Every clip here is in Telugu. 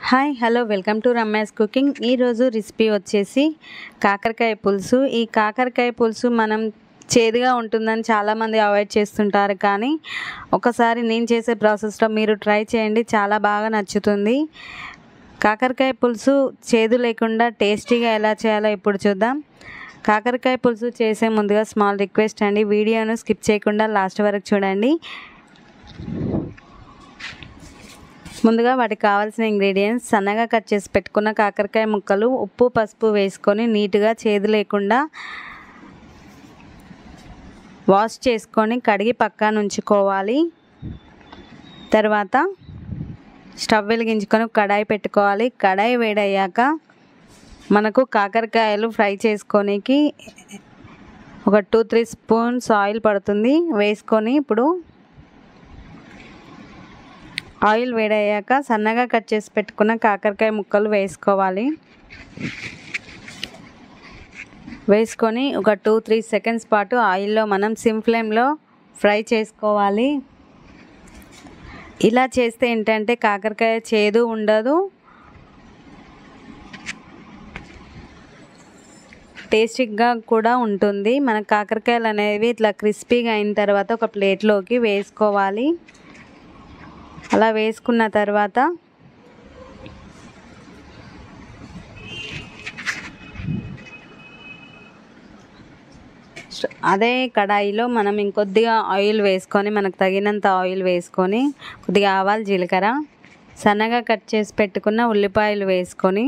hi hello welcome to Ramya's cooking ఈరోజు రెసిపీ వచ్చేసి కాకరకాయ పులుసు ఈ కాకరకాయ పులుసు మనం చేదుగా ఉంటుందని చాలామంది అవాయిడ్ చేస్తుంటారు కానీ ఒకసారి నేను చేసే ప్రాసెస్లో మీరు ట్రై చేయండి చాలా బాగా నచ్చుతుంది కాకరకాయ పులుసు చేదు లేకుండా టేస్టీగా ఎలా చేయాలో ఇప్పుడు చూద్దాం కాకరకాయ పులుసు చేసే ముందుగా స్మాల్ రిక్వెస్ట్ అండి వీడియోను స్కిప్ చేయకుండా లాస్ట్ వరకు చూడండి ముందుగా వాటికి కావాల్సిన ఇంగ్రీడియంట్స్ సన్నగా కట్ చేసి పెట్టుకున్న కాకరకాయ ముక్కలు ఉప్పు పసుపు వేసుకొని నీట్గా చేదు లేకుండా వాష్ చేసుకొని కడిగి పక్కన ఉంచుకోవాలి తర్వాత స్టవ్ వెలిగించుకొని కడాయి పెట్టుకోవాలి కడాయి వేడయ్యాక మనకు కాకరకాయలు ఫ్రై చేసుకోనికి ఒక టూ త్రీ స్పూన్స్ ఆయిల్ పడుతుంది వేసుకొని ఇప్పుడు ఆయిల్ వేడయ్యాక సన్నగా కట్ చేసి పెట్టుకున్న కాకరకాయ ముక్కలు వేసుకోవాలి వేసుకొని ఒక టూ త్రీ సెకండ్స్ పాటు ఆయిల్లో మనం సిమ్ ఫ్లేమ్లో ఫ్రై చేసుకోవాలి ఇలా చేస్తే ఏంటంటే కాకరకాయ చేదు ఉండదు టేస్టీగా కూడా ఉంటుంది మన కాకరకాయలు అనేవి ఇట్లా క్రిస్పీగా అయిన తర్వాత ఒక ప్లేట్లోకి వేసుకోవాలి అలా వేసుకున్న తర్వాత అదే కడాయిలో మనం ఇంకొద్దిగా ఆయిల్ వేసుకొని మనకు తగినంత ఆయిల్ వేసుకొని కొద్దిగా ఆవాలు జీలకర్ర సన్నగా కట్ చేసి పెట్టుకున్న ఉల్లిపాయలు వేసుకొని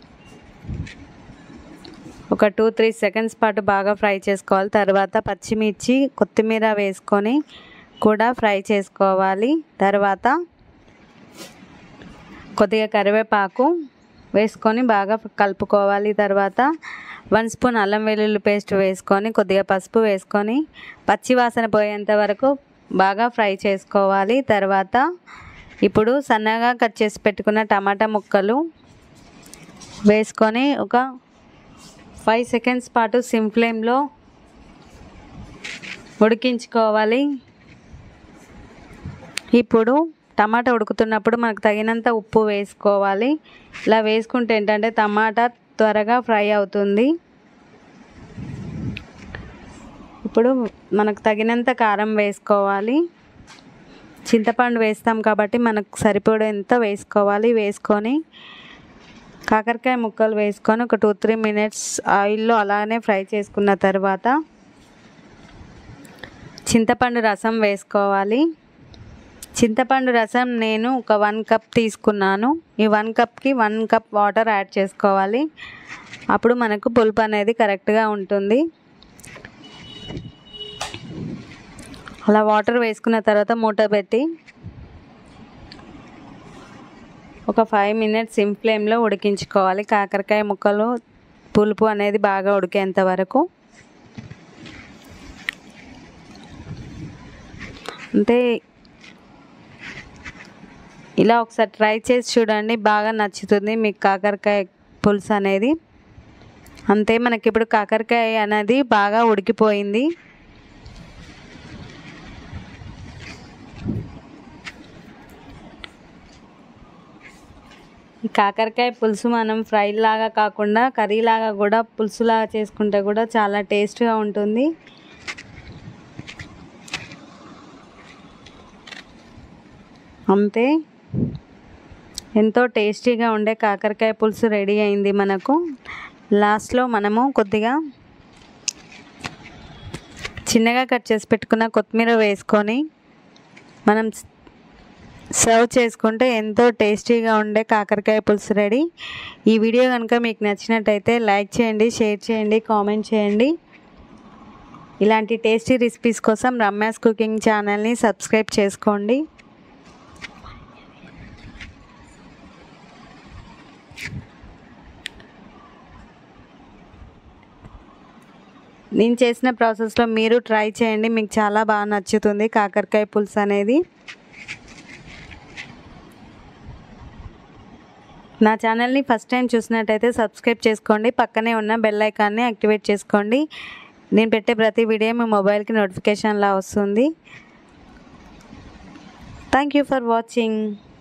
ఒక టూ త్రీ సెకండ్స్ పాటు బాగా ఫ్రై చేసుకోవాలి తర్వాత పచ్చిమిర్చి కొత్తిమీర వేసుకొని కూడా ఫ్రై చేసుకోవాలి తర్వాత కొద్దిగా కరివేపాకు వేసుకొని బాగా కలుపుకోవాలి తర్వాత వన్ స్పూన్ అల్లం వెల్లుల్లి పేస్ట్ వేసుకొని కొద్దిగా పసుపు వేసుకొని పచ్చి వాసన పోయేంత వరకు బాగా ఫ్రై చేసుకోవాలి తర్వాత ఇప్పుడు సన్నగా కట్ చేసి పెట్టుకున్న టమాటా ముక్కలు వేసుకొని ఒక ఫైవ్ సెకండ్స్ పాటు సిమ్ ఫ్లేమ్లో ఉడికించుకోవాలి ఇప్పుడు టమాటా ఉడుకుతున్నప్పుడు మనకు తగినంత ఉప్పు వేసుకోవాలి ఇలా వేసుకుంటే ఏంటంటే టమాటా త్వరగా ఫ్రై అవుతుంది ఇప్పుడు మనకు తగినంత కారం వేసుకోవాలి చింతపండు వేస్తాం కాబట్టి మనకు సరిపడేంత వేసుకోవాలి వేసుకొని కాకరకాయ ముక్కలు వేసుకొని ఒక టూ త్రీ మినిట్స్ ఆయిల్లో అలానే ఫ్రై చేసుకున్న తర్వాత చింతపండు రసం వేసుకోవాలి చింతపండు రసం నేను ఒక వన్ కప్ తీసుకున్నాను ఈ వన్ కప్కి వన్ కప్ వాటర్ యాడ్ చేసుకోవాలి అప్పుడు మనకు పులుపు అనేది కరెక్ట్గా ఉంటుంది అలా వాటర్ వేసుకున్న తర్వాత మూట పెట్టి ఒక ఫైవ్ మినిట్స్ సిమ్ ఫ్లేమ్లో ఉడికించుకోవాలి కాకరకాయ ముక్కలు పులుపు అనేది బాగా ఉడికేంత వరకు అంటే ఇలా ఒకసారి ట్రై చేసి చూడండి బాగా నచ్చుతుంది మీకు కాకరకాయ పులుసు అనేది అంతే మనకి ఇప్పుడు కాకరకాయ అనేది బాగా ఉడికిపోయింది ఈ కాకరకాయ పులుసు మనం ఫ్రై లాగా కాకుండా కర్రీ లాగా కూడా పులుసులాగా చేసుకుంటే కూడా చాలా టేస్ట్గా ఉంటుంది అంతే ఎంతో టేస్టీగా ఉండే కాకరకాయ పులుసు రెడీ అయింది మనకు లాస్ట్లో మనము కొద్దిగా చిన్నగా కట్ చేసి పెట్టుకున్న కొత్తిమీర వేసుకొని మనం సర్వ్ చేసుకుంటే ఎంతో టేస్టీగా ఉండే కాకరకాయ పులుసు రెడీ ఈ వీడియో కనుక మీకు నచ్చినట్టయితే లైక్ చేయండి షేర్ చేయండి కామెంట్ చేయండి ఇలాంటి టేస్టీ రెసిపీస్ కోసం రమ్యాస్ కుకింగ్ ఛానల్ని సబ్స్క్రైబ్ చేసుకోండి నేను చేసిన ప్రాసెస్లో మీరు ట్రై చేయండి మీకు చాలా బాగా నచ్చుతుంది కాకరకాయ పులుసు అనేది నా ఛానల్ని ఫస్ట్ టైం చూసినట్టయితే సబ్స్క్రైబ్ చేసుకోండి పక్కనే ఉన్న బెల్ ఐకాన్ని యాక్టివేట్ చేసుకోండి నేను పెట్టే ప్రతి వీడియో మీ మొబైల్కి నోటిఫికేషన్లా వస్తుంది థ్యాంక్ యూ ఫర్ వాచింగ్